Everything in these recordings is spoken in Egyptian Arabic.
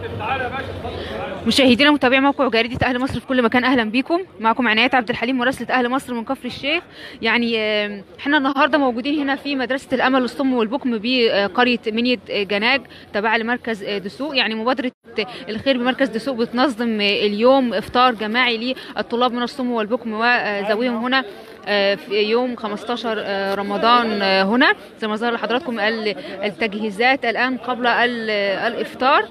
مشاهدينا متابعي موقع جريدة أهل مصر في كل مكان أهلا بيكم معكم عنايات عبد الحليم مراسلة أهل مصر من كفر الشيخ يعني آه، احنا النهارده موجودين هنا في مدرسة الأمل والصم والبكم بقرية منية جناج تابعة لمركز آه، دسوق يعني مبادرة الخير بمركز دسوق بتنظم آه، اليوم إفطار جماعي للطلاب من الصم والبكم وذويهم هنا آه، في يوم 15 آه، رمضان آه، هنا زي ما ظهر لحضراتكم ال- التجهيزات الآن قبل ال- الإفطار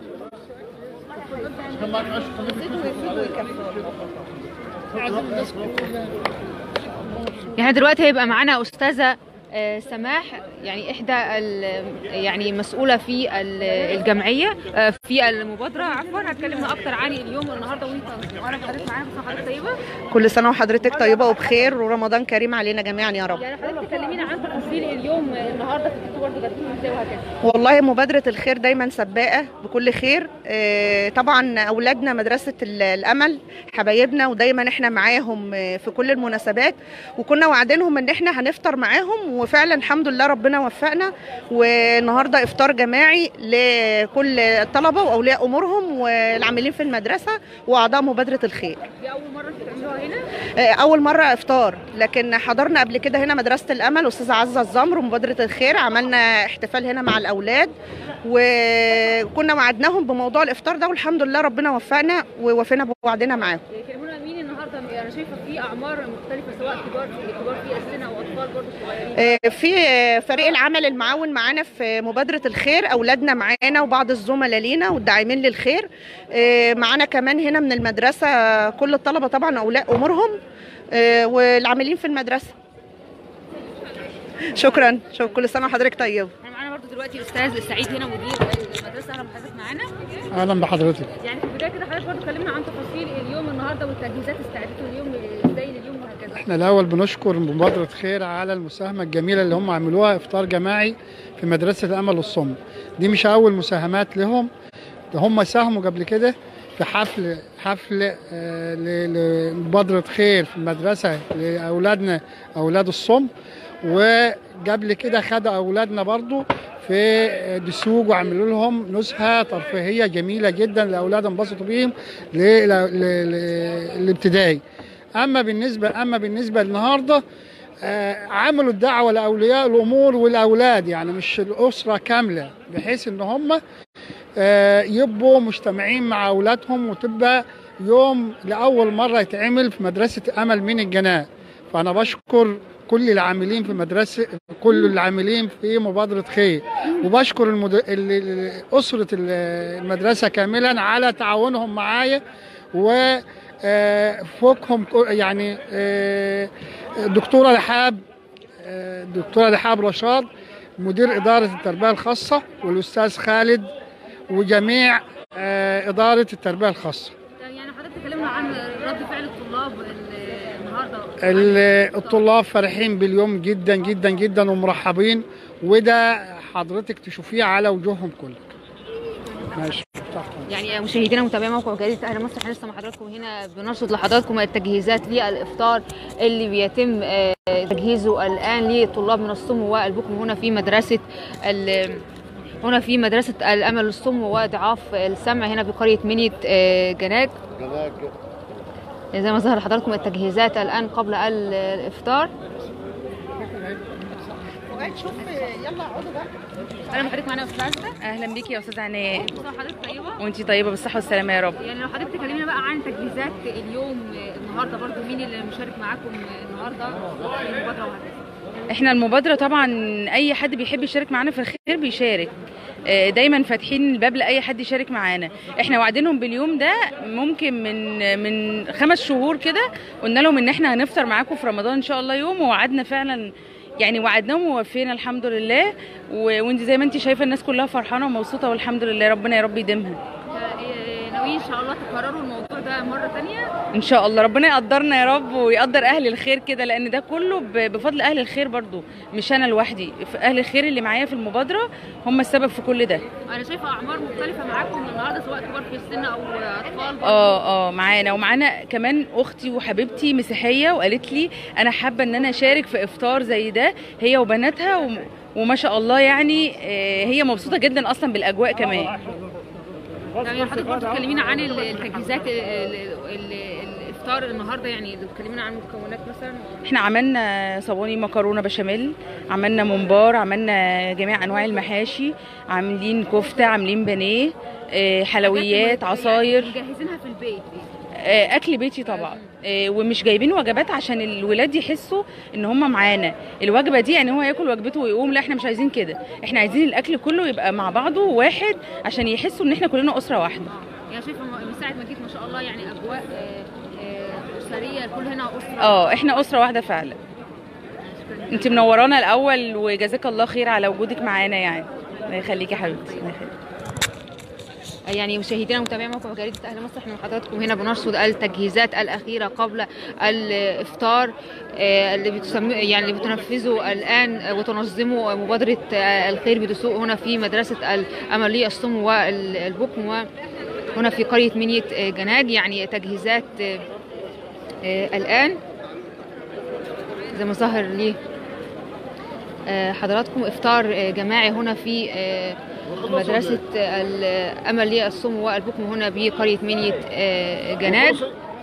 يعني دلوقتي هيبقى معانا استاذه آه، سماح يعني احدى ال- يعني مسؤوله في ال- الجمعيه آه، في المبادره عفوا هتكلمنا اكتر عن اليوم النهارده وانت وانا حضرتك معانا بس حضرتك طيبه كل سنة وحضرتك طيبة وبخير ورمضان كريم علينا جميعا يا رب يعني حضرتك تكلمينا عن تفاصيل اليوم النهارده في انتوا برضه جاتين ازاي وهكذا والله مبادرة الخير دايما سباقة بكل خير آه، طبعا أولادنا مدرسة ال- الأمل حبايبنا ودايما احنا معاهم آه، في كل المناسبات وكنا وعدينهم ان احنا هنفطر معاهم وفعلا الحمد لله ربنا وفقنا والنهارده افطار جماعي لكل الطلبة وأولياء أمورهم والعاملين في المدرسة وأعضاء مبادرة الخير دي اول مره بتعملوها هنا آه، اول مره افطار لكن حضرنا قبل كده هنا مدرسه الامل استاذه عزه الزمر ومبادره الخير عملنا احتفال هنا مع الاولاد وكنا وعدناهم بموضوع الافطار ده والحمد لله ربنا وفقنا ووفينا بوعدنا معاهم كلمونا مين النهارده انا شايفه في اعمار مختلفه سواء كبار كبار في السن او اطفال برضه صغيرين آه، في آه، فريق العمل المعاون معانا في مبادرة الخير أولادنا معانا وبعض الزملاء لينا والداعمين للخير آه، معانا كمان هنا من المدرسة كل الطلبة طبعا أولياء أمورهم آه، والعاملين في المدرسة شكرا شكرا كل سنة وحضرتك طيب احنا معانا برضه دلوقتي الاستاذ سعيد هنا مدير المدرسه اهلا بحضرتك معانا اهلا بحضرتك يعني في البدايه كده حضرتك برضه كلمنا عن تفاصيل اليوم النهارده والتجهيزات استعدتوا اليوم ازاي لليوم وهكذا احنا الاول بنشكر مبادره خير على المساهمه الجميله اللي هم عملوها افطار جماعي في مدرسه الامل والصم دي مش اول مساهمات لهم ده هم ساهموا قبل كده في حفل حفل آه، ل- لمبادره خير في المدرسه لاولادنا اولاد الصم وقبل كده خدوا اولادنا برضو في دسوق وعملوا لهم نزهه ترفيهيه جميله جدا لاولاد انبسطوا بيهم ل- ل- ل- ل- الابتدائي اما بالنسبه اما بالنسبه النهارده آه، عملوا الدعوه لاولياء الامور والاولاد يعني مش الاسره كامله بحيث ان هم آه، يبقوا مجتمعين مع اولادهم وتبقى يوم لاول مره يتعمل في مدرسه امل من الجناء فانا بشكر كل العاملين في مدرسه كل العاملين في مبادره خير وبشكر المد... ال- ال- اسره ال- المدرسه كاملا على تعاونهم معايا و آه، فوقهم ك- يعني آه، الدكتوره رحاب آه، الدكتوره رحاب رشاد مدير اداره التربيه الخاصه والاستاذ خالد وجميع آه، اداره التربيه الخاصه يعني حضرتك تكلمنا عن رد فعل الطلاب ال- النهارده ال- الطلاب فرحين باليوم جدا جدا جدا ومرحبين وده حضرتك تشوفيه على وجوههم كلها ماشي تحت. يعني مشاهدينا متابعي موقع جريدة أهل مصر احنا لسه مع حضراتكم هنا بنرصد لحضراتكم التجهيزات للإفطار اللي بيتم آه، تجهيزه الآن للطلاب من الصم والبكم هنا في مدرسة ال- هنا في مدرسة الأمل الصم وضعاف السمع هنا بقرية منية آه، جناج زي ما ظهر لحضراتكم التجهيزات الآن قبل ال- الإفطار شوف يلا اقعدوا بقى أهلا بحضرتك معانا يا أستاذ عزة اهلا بيكي يا استاذ عناء حضرتك طيبة وانتي طيبه بالصحه والسلامه يا رب يعني لو حضرتك تكلمينا بقى عن تجهيزات اليوم النهارده برضو مين اللي مشارك معاكم النهارده في المبادره وهكذا احنا المبادره طبعا اي حد بيحب يشارك معانا في الخير بيشارك آه، دايما فاتحين الباب لاي حد يشارك معانا احنا وعدينهم باليوم ده ممكن من من خمس شهور كده قلنا لهم ان احنا هنفطر معاكم في رمضان ان شاء الله يوم ووعدنا فعلا يعني وعدناهم ووفينا الحمد لله و- وانت زي ما انت شايفه الناس كلها فرحانه ومبسوطه والحمد لله ربنا يا رب يديمها ناويين ان شاء الله تكرروا الموضوع ده مره ثانيه ان شاء الله ربنا يقدرنا يا رب ويقدر اهل الخير كده لان ده كله ب- بفضل اهل الخير برضو مش انا لوحدي ف- اهل الخير اللي معايا في المبادره هم السبب في كل ده انا شايفه اعمار مختلفه معاكم النهارده سواء كبار في السن او اطفال برضو. اه اه معانا ومعانا كمان اختي وحبيبتي مسيحيه وقالت لي انا حابه ان انا اشارك في افطار زي ده هي وبناتها وم- وما شاء الله يعني آه، هي مبسوطه جدا اصلا بالاجواء كمان يعني حضرتك برضه تكلمينا عن ال- التجهيزات ال- ال- ال- الافطار النهارده يعني تكلمينا عن المكونات مثلا احنا عملنا صواني مكرونه بشاميل عملنا ممبار عملنا جميع انواع المحاشي عاملين كفته عاملين بانيه آه، حلويات عصاير مجهزينها في البيت آه، اكل بيتي طبعا آه، ومش جايبين وجبات عشان الولاد يحسوا ان هم معانا الوجبه دي يعني هو ياكل وجبته ويقوم لا احنا مش عايزين كده احنا عايزين الاكل كله يبقى مع بعضه واحد عشان يحسوا ان احنا كلنا اسره واحده يعني شايفه م- من ساعه ما جيت ما شاء الله يعني اجواء آه، آه، اسريه الكل هنا اسره اه احنا اسره واحده فعلا انت منورانا الاول وجزاك الله خير على وجودك معانا يعني الله يخليكي يا حبيبتي الله يخليكي يعني مشاهدينا ومتابعي موقع جريدة أهل مصر احنا مع حضراتكم هنا بنرصد التجهيزات الأخيرة قبل الإفطار آه، اللي بتسم... يعني اللي بتنفذه الآن آه، وتنظمه مبادرة آه، الخير بدسوق هنا في مدرسة الأملية الصم والبكم وهنا في قرية منية آه، جناج يعني تجهيزات آه، آه، الآن زي ما ظهر لي آه، حضراتكم إفطار آه، جماعي هنا في آه، مدرسة الأمل للصم والبكم هنا بقرية منية آه، جناد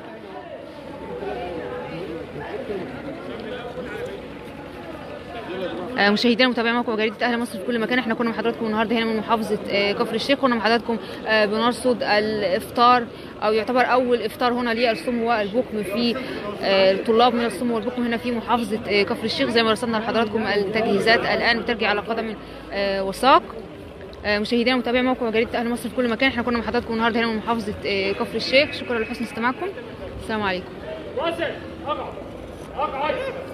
آه، مشاهدينا ومتابعي موقع جريدة أهل مصر في كل مكان احنا كنا مع حضراتكم النهارده هنا من محافظة آه، كفر الشيخ كنا مع حضراتكم آه، بنرصد الإفطار أو يعتبر أول إفطار هنا للصم والبكم في آه، الطلاب من الصم والبكم هنا في محافظة آه، كفر الشيخ زي ما رصدنا لحضراتكم التجهيزات الآن بترجع على قدم آه، وساق آه، مشاهدينا ومتابعي موقع جريدة أهل مصر في كل مكان احنا كنا مع حضراتكم النهارده هنا من محافظة آه، كفر الشيخ شكرا لحسن استماعكم السلام عليكم